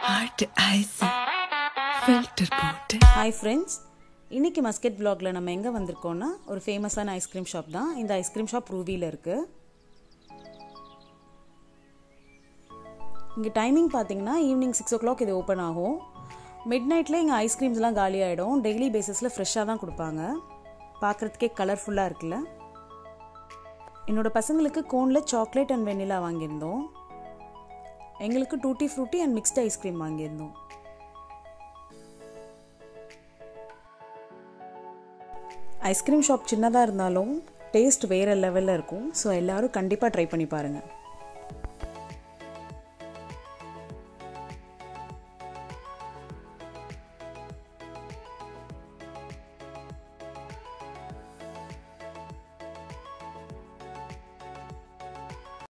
heart ice filter போட்டு hi friends இன்னைக்கு Muscat vlogல நம்ம எங்கே வந்திருக்கோம்னா ஒரு ஃபேமஸான ஐஸ்கிரீம் ஷாப் தான் இந்த ஐஸ்கிரீம் ஷாப் ரூவியில் இருக்குது இங்கே டைமிங் பார்த்தீங்கன்னா ஈவினிங் சிக்ஸ் ஓ கிளாக் இது ஓப்பன் ஆகும் மிட் நைட்டில் இங்கே ஐஸ்கிரீம்ஸ்லாம் காலி ஆகிடும் டெய்லி பேசிஸில் ஃப்ரெஷ்ஷாக தான் கொடுப்பாங்க பார்க்குறதுக்கே கலர்ஃபுல்லாக இருக்குல்ல என்னோட பசங்களுக்கு கோனில் சாக்லேட் அண்ட் வெண்ணிலா வாங்கியிருந்தோம் எங்களுக்கு tutti frutti and mixed ice cream வாங்கியிருந்தோம் ஐஸ்கிரீம் ஷாப் சின்னதாக இருந்தாலும் டேஸ்ட் வேறு லெவலில் இருக்கும் ஸோ எல்லோரும் கண்டிப்பாக ட்ரை பண்ணி பாருங்கள்